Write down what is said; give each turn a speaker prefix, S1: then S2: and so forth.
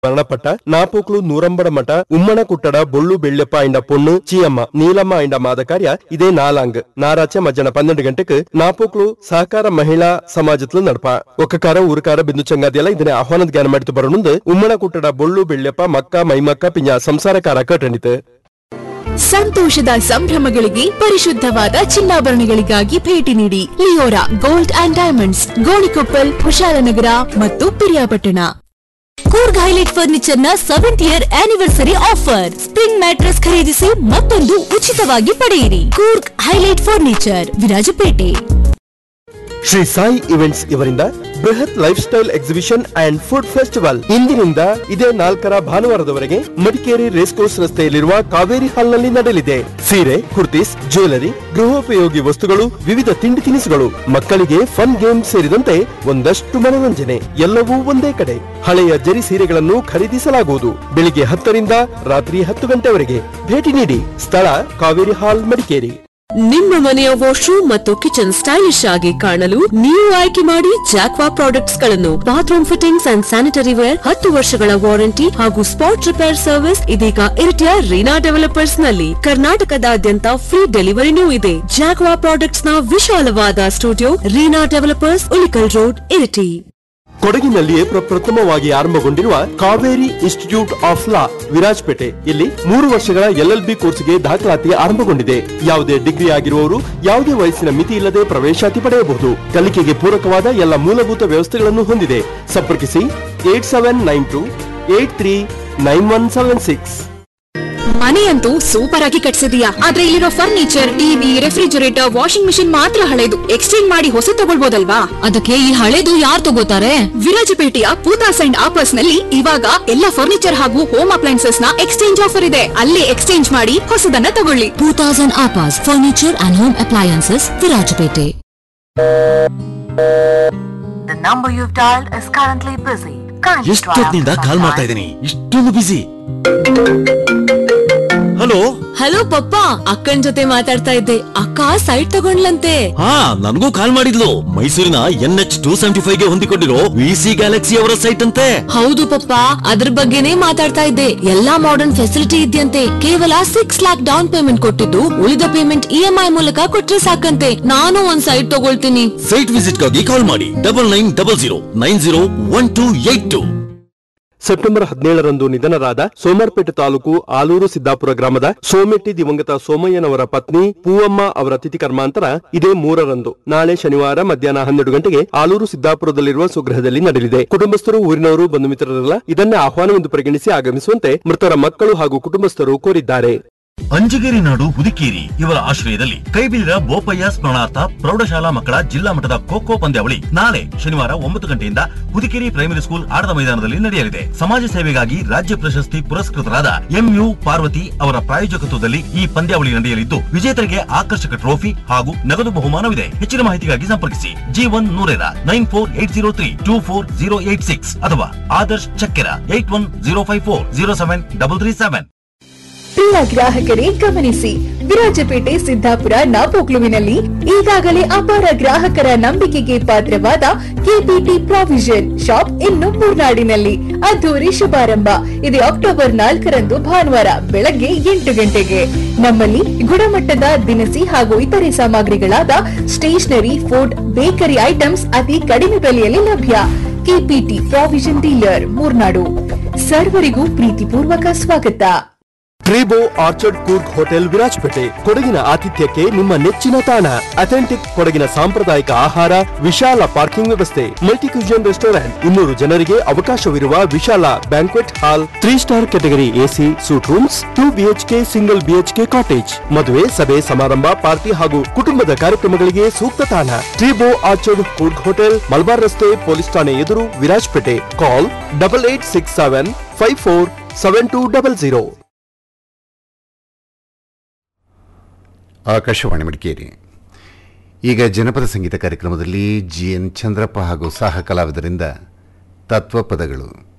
S1: ಮರಣಪಟ್ಟ ನಾಪೋಕ್ಲು ನೂರಂಬಡ ಮಠ ಉಮ್ಮಣ ಕುಟ್ಟಡ ಬೊಳ್ಳು ಬೆಳ್ಳೆಪ್ಪ ಇಂಡ பொண்ணு ಚೀಯಮ್ಮ ನೀಲಮ್ಮ ಇಂಡ ಮಾದ ಕಾರ್ಯ ಇದೇ ನಾಲಾಂಗ್ ನಾರಾಚ ಮಧ್ಯಾಹ್ನ ಪನ್ನೆರಡು ಗಂಟೆಗೆ ನಾಪೋಕ್ಲು ಸಹಕಾರ ಮಹಿಳಾ ಸಮಾಜತ್ಲು ನಡಪ ಒಕ್ಕಕಾರ ಊರುಕಾರ ಬಿಂದು ಚಂಗಾದಿಯಲ್ಲ ಇದನ್ನೇ ಆಹ್ವಾನದ ಜ್ಞಾನ ಮಾಡಿತು ಬರೋಣಂದು ಉಮ್ಮಣ ಕುಟ್ಟಡ ಬೊಳ್ಳು ಬೆಳ್ಳೆಪ್ಪ ಮಕ್ಕ ಮೈಮಕ್ಕ ಪಿಂಜ ಸಂಸಾರಕಾರ ಕಟ್ಟಣಿತು
S2: ಸಂತೋಷದ ಸಂಭ್ರಮಗಳಿಗೆ ಪರಿಶುದ್ಧವಾದ ಚಿನ್ನಾಭರಣಗಳಿಗಾಗಿ ಭೇಟಿ ನೀಡಿ Leora gold and diamonds Gonikoppal Kushalnagar ಮತ್ತು ಪಿರಿಯಾಪಟ್ಟಣ ಕೂರ್ಗ್ ಹೈಲೈಟ್ ಫರ್ನಿಚರ್ ನ seventh year anniversary offer spring mattress ಖರೀದಿಸಿ ಮತ್ತೊಂದು ಉಚಿತವಾಗಿ ಪಡೆಯಿರಿ Coorg highlight furniture Virajpet
S1: Shri Sai events ಇವರಿಂದ ಬೃಹತ್ life style exhibition and food festival ಇಂದಿನಿಂದ ಇದೇ ನಾಲ್ಕರ ಭಾನುವಾರದವರೆಗೆ ಮಡಿಕೇರಿ ರೇಸ್ ಕೋರ್ಸ್ ರಸ್ತೆಯಲ್ಲಿರುವ ಕಾವೇರಿ ಹಾಲ್ನಲ್ಲಿ ನಡೆಯಲಿದೆ ಸೀರೆ ಕುರ್ತೀಸ್ ಜ್ಯುವೆಲರಿ ಗೃಹೋಪಯೋಗಿ ವಸ್ತುಗಳು ವಿವಿಧ ತಿಂಡಿ ತಿನಿಸುಗಳು ಮಕ್ಕಳಿಗೆ ಫನ್ ಗೇಮ್ ಸೇರಿದಂತೆ ಒಂದಷ್ಟು ಮನೋರಂಜನೆ ಎಲ್ಲವೂ ಒಂದೇ ಕಡೆ ಹಳೆಯ ಜರಿ ಸೀರೆಗಳನ್ನು ಖರೀದಿಸಲಾಗುವುದು ಬೆಳಿಗ್ಗೆ ಹತ್ತರಿಂದ ರಾತ್ರಿ ಹತ್ತು ಗಂಟೆವರೆಗೆ ಭೇಟಿ ನೀಡಿ ಸ್ಥಳ ಕಾವೇರಿ ಹಾಲ್ ಮಡಿಕೇರಿ
S3: ನಿಮ್ಮ ಮನೆಯ ವಾಶ್ರೂಮ್ ಮತ್ತು ಕಿಚನ್ ಸ್ಟೈಲಿಶ್ ಆಗಿ ಕಾಣಲು ನೀವು ಆಯ್ಕೆ ಮಾಡಿ ಜಾಕ್ವಾ ಪ್ರಾಡಕ್ಟ್ಸ್ ಗಳನ್ನು bathroom fittings and sanitary ware ಹತ್ತು ವರ್ಷಗಳ ವಾರಂಟಿ ಹಾಗೂ ಸ್ಪಾಟ್ ರಿಪೇರ್ ಸರ್ವಿಸ್ ಇದೀಗ ಇರಿಟಿಯ ರೀನಾ ಡೆವಲಪರ್ಸ್ ನಲ್ಲಿ ಕರ್ನಾಟಕದಾದ್ಯಂತ ಫ್ರೀ ಡೆಲಿವರಿನೂ ಇದೆ ಜಾಕ್ವಾ ಪ್ರಾಡಕ್ಟ್ಸ್ ನ ವಿಶಾಲವಾದ studio Reena developers Ulikal road Iritty
S1: ಕೊಡಗಿನಲ್ಲಿಯೇ ಪ್ರಪ್ರಥಮವಾಗಿ ಆರಂಭಗೊಂಡಿರುವ Kaveri institute of law Virajpet ಇಲ್ಲಿ ಮೂರು ವರ್ಷಗಳ ಎಲ್ಎಲ್ಬಿ ಕೋರ್ಸ್ಗೆ ದಾಖಲಾತಿ ಆರಂಭಗೊಂಡಿದೆ ಯಾವುದೇ ಡಿಗ್ರಿ ಆಗಿರುವವರು ಯಾವುದೇ ವಯಸ್ಸಿನ ಮಿತಿ ಇಲ್ಲದೆ ಪ್ರವೇಶಾತಿ ಪಡೆಯಬಹುದು ಕಲಿಕೆಗೆ ಪೂರಕವಾದ ಎಲ್ಲ ಮೂಲಭೂತ ವ್ಯವಸ್ಥೆಗಳನ್ನು ಹೊಂದಿದೆ ಸಂಪರ್ಕಿಸಿ eight seven nine two eight three nine one seven six
S2: ಮನೆಯಂತೂ ಸೂಪರ್ ಆಗಿ ಕಟ್ಸಿದೀಯಾ ಆದ್ರೆ ಇಲ್ಲಿರೋ furniture TV refrigerator washing machine ಮಾತ್ರ ಹಳೆದು ಎಕ್ಸ್ಚೇಂಜ್ ಮಾಡಿ ಹೊಸ ತಗೊಳ್ಬೋದಲ್ವಾ ಅದಕ್ಕೆ ಈ ಹಳೆದು ಯಾರು ತಗೋತಾರೆ ವಿರಾಜಪೇಟೆಯ ಪೂತಾಸ್ ಅಂಡ್ ಆಪರ್ಸ್ ನಲ್ಲಿ ಇವಾಗ ಎಲ್ಲ ಫರ್ನಿಚರ್ ಹಾಗೂ ಹೋಮ್ ಅಪ್ಲೈನ್ಸಸ್ ನ ಎಕ್ಸ್ಚೇಂಜ್ ಆಫರ್ ಇದೆ ಅಲ್ಲೇ ಎಕ್ಸ್ಚೇಂಜ್ ಮಾಡಿ ಹೊಸದನ್ನ ತಗೊಳ್ಳಿ
S4: ಟೂ ತೌಸಂಡ್ ಆಪಾಸ್ furniture and home appliances Virajpet
S5: The number you've dialed is currently busy. Kindly try
S6: ಎಷ್ಟೊತ್ತಿನಿಂದ
S5: after
S6: ಕಾಲ್
S5: some
S6: ಮಾಡ್ತಾ
S5: time.
S6: ಇದ್ದೀನಿ ಇಷ್ಟೊಂದು ಬಿಸಿ ಹಲೋ
S3: ಹಲೋ ಪಪ್ಪ ಅಕ್ಕನ್ ಜೊತೆ ಮಾತಾಡ್ತಾ ಇದ್ದೆ ಅಕ್ಕ ಸೈಟ್ ತಗೊಂಡ್ಲಂತೆ
S6: ಹಾ ನನಗೂ ಕಾಲ್ ಮಾಡಿದ್ಲು ಮೈಸೂರಿನ N H two seventy five ಗೆ ಹೊಂದಿಕೊಂಡಿರೋ ವಿ ಸಿ ಗ್ಯಾಲಕ್ಸಿ ಅವರ ಸೈಟ್ ಅಂತೆ
S3: ಹೌದು ಪಪ್ಪ ಅದ್ರ ಬಗ್ಗೆನೇ ಮಾತಾಡ್ತಾ ಇದ್ದೆ ಎಲ್ಲಾ ಮಾಡರ್ನ್ ಫೆಸಿಲಿಟಿ ಇದೆಯಂತೆ ಕೇವಲ ಸಿಕ್ಸ್ ಲ್ಯಾಕ್ ಡೌನ್ ಪೇಮೆಂಟ್ ಕೊಟ್ಟಿದ್ದು ಉಳಿದ ಪೇಮೆಂಟ್ ಇ ಎಂ ಐ ಮೂಲಕ ಕೊಟ್ರೆ ಸಾಕಂತೆ ನಾನು ಒಂದ್ ಸೈಟ್ ತಗೊಳ್ತೀನಿ
S6: ಸೈಟ್ ವಿಸಿಟ್ ಗಾಗಿ ಕಾಲ್ ಮಾಡಿ double nine double zero nine zero one two eight two
S1: September ಹದಿನೇಳರಂದು ನಿಧನರಾದ ಸೋಮರ್ಪೇಟೆ ತಾಲೂಕು ಆಲೂರು ಸಿದ್ದಾಪುರ ಗ್ರಾಮದ ಸೋಮೆಟ್ಟಿ ದಿವಂಗತ ಸೋಮಯ್ಯನವರ ಪತ್ನಿ ಪೂವಮ್ಮ ಅವರ ತಿಥಿ ಕರ್ಮಾಂತರ ಇದೇ ಮೂರರಂದು ನಾಳೆ ಶನಿವಾರ ಮಧ್ಯಾಹ್ನ ಹನ್ನೆರಡು ಗಂಟೆಗೆ ಆಲೂರು ಸಿದ್ದಾಪುರದಲ್ಲಿರುವ ಸ್ವಗೃಹದಲ್ಲಿ ನಡೆಯಲಿದೆ ಕುಟುಂಬಸ್ಥರು ಊರಿನವರು ಬಂಧು ಮಿತ್ರರೆಲ್ಲ ಇದನ್ನೇ ಆಹ್ವಾನವೆಂದು ಪರಿಗಣಿಸಿ ಆಗಮಿಸುವಂತೆ ಮೃತರ ಮಕ್ಕಳು ಹಾಗೂ ಕುಟುಂಬಸ್ಥರು ಕೋರಿದ್ದಾರೆ
S7: ಅಂಜಗೇರಿ ನಾಡು ಹುದಿಕೇರಿ ಇವರ ಆಶ್ರಯದಲ್ಲಿ ಕೈಬಿದಿರ ಬೋಪಯ್ಯ ಸ್ಮರಣಾರ್ಥ ಪ್ರೌಢಶಾಲಾ ಮಕ್ಕಳ ಜಿಲ್ಲಾ ಮಟ್ಟದ ಖೋ ಖೋ ಪಂದ್ಯಾವಳಿ ನಾಳೆ ಶನಿವಾರ ಒಂಬತ್ತು ಗಂಟೆಯಿಂದ ಹುದಿಕೇರಿ ಪ್ರೈಮರಿ ಸ್ಕೂಲ್ ಆಟದ ಮೈದಾನದಲ್ಲಿ ನಡೆಯಲಿದೆ ಸಮಾಜ ಸೇವೆಗಾಗಿ ರಾಜ್ಯ ಪ್ರಶಸ್ತಿ ಪುರಸ್ಕೃತರಾದ ಎಂಯು ಪಾರ್ವತಿ ಅವರ ಪ್ರಾಯೋಜಕತ್ವದಲ್ಲಿ ಈ ಪಂದ್ಯಾವಳಿ ನಡೆಯಲಿದ್ದು ವಿಜೇತರಿಗೆ ಆಕರ್ಷಕ ಟ್ರೋಫಿ ಹಾಗೂ ನಗದು ಬಹುಮಾನವಿದೆ ಹೆಚ್ಚಿನ ಮಾಹಿತಿಗಾಗಿ ಸಂಪರ್ಕಿಸಿ ಜಿ ಒನ್ ನೂರೇರ nine four eight zero three two four zero eight six ಅಥವಾ Adarsh Chakkera eight one zero five four zero seven double three seven
S2: ಪ್ರಿಯ ಗ್ರಾಹಕರೇ ಗಮನಿಸಿ ವಿರಾಜಪೇಟೆ ಸಿದ್ದಾಪುರ ನಾಪೋಕ್ಲುವಿನಲ್ಲಿ ಈಗಾಗಲೇ ಅಪಾರ ಗ್ರಾಹಕರ ನಂಬಿಕೆಗೆ ಪಾತ್ರವಾದ ಕೆಪಿಟಿ ಪ್ರಾವಿಷನ್ ಶಾಪ್ ಇನ್ನು ಮೂರ್ನಾಡಿನಲ್ಲಿ ಅದ್ದೂರಿ ಶುಭಾರಂಭ ಇದು ಅಕ್ಟೋಬರ್ ನಾಲ್ಕರಂದು ಭಾನುವಾರ ಬೆಳಗ್ಗೆ ಎಂಟು ಗಂಟೆಗೆ ನಮ್ಮಲ್ಲಿ ಗುಣಮಟ್ಟದ ದಿನಸಿ ಹಾಗೂ ಇತರೆ ಸಾಮಗ್ರಿಗಳಾದ ಸ್ಟೇಷನರಿ ಫುಡ್ ಬೇಕರಿ ಐಟಮ್ಸ್ ಅತಿ ಕಡಿಮೆ ಬೆಲೆಯಲ್ಲಿ ಲಭ್ಯ ಕೆಪಿಟಿ ಪ್ರಾವಿಷನ್ ಡೀಲರ್ ಮೂರ್ನಾಡು ಸರ್ವರಿಗೂ ಪ್ರೀತಿಪೂರ್ವಕ ಸ್ವಾಗತ
S1: ಟ್ರೇಬೋ ಆರ್ಚರ್ಡ್ ಕೂರ್ಗ್ ಹೋಟೆಲ್ ವಿರಾಜ್ಪೇಟೆ ಕೊಡಗಿನ ಆತಿಥ್ಯಕ್ಕೆ ನಿಮ್ಮ ನೆಚ್ಚಿನ ತಾಣ ಅಥೆಂಟಿಕ್ ಕೊಡಗಿನ ಸಾಂಪ್ರದಾಯಿಕ ಆಹಾರ ವಿಶಾಲ ಪಾರ್ಕಿಂಗ್ ವ್ಯವಸ್ಥೆ ಮಲ್ಟಿ ಕ್ಯೂಷನ್ ರೆಸ್ಟೋರೆಂಟ್ ಇನ್ನೂರು ಜನರಿಗೆ ಅವಕಾಶವಿರುವ ವಿಶಾಲ banquet hall three star category AC suite rooms two BHK single BHK cottage ಮದುವೆ ಸಭೆ ಸಮಾರಂಭ ಪಾರ್ಟಿ ಹಾಗೂ ಕುಟುಂಬದ ಕಾರ್ಯಕ್ರಮಗಳಿಗೆ ಸೂಕ್ತ ತಾಣ ಟ್ರಿಬೋ ಆರ್ಚರ್ಡ್ ಕೂರ್ಗ್ ಹೋಟೆಲ್ ಮಲ್ಬಾರ್ ರಸ್ತೆ ಪೊಲೀಸ್ ಠಾಣೆ ಎದುರು Virajpet call double eight six seven five four seven two double zero
S8: Akashvani Madikeri ಈಗ ಜನಪದ ಸಂಗೀತ ಕಾರ್ಯಕ್ರಮದಲ್ಲಿ ಜಿ ಎನ್ ಚಂದ್ರಪ್ಪ ಹಾಗೂ ಸಹ ಕಲಾವಿದರಿಂದ ತತ್ವಪದಗಳು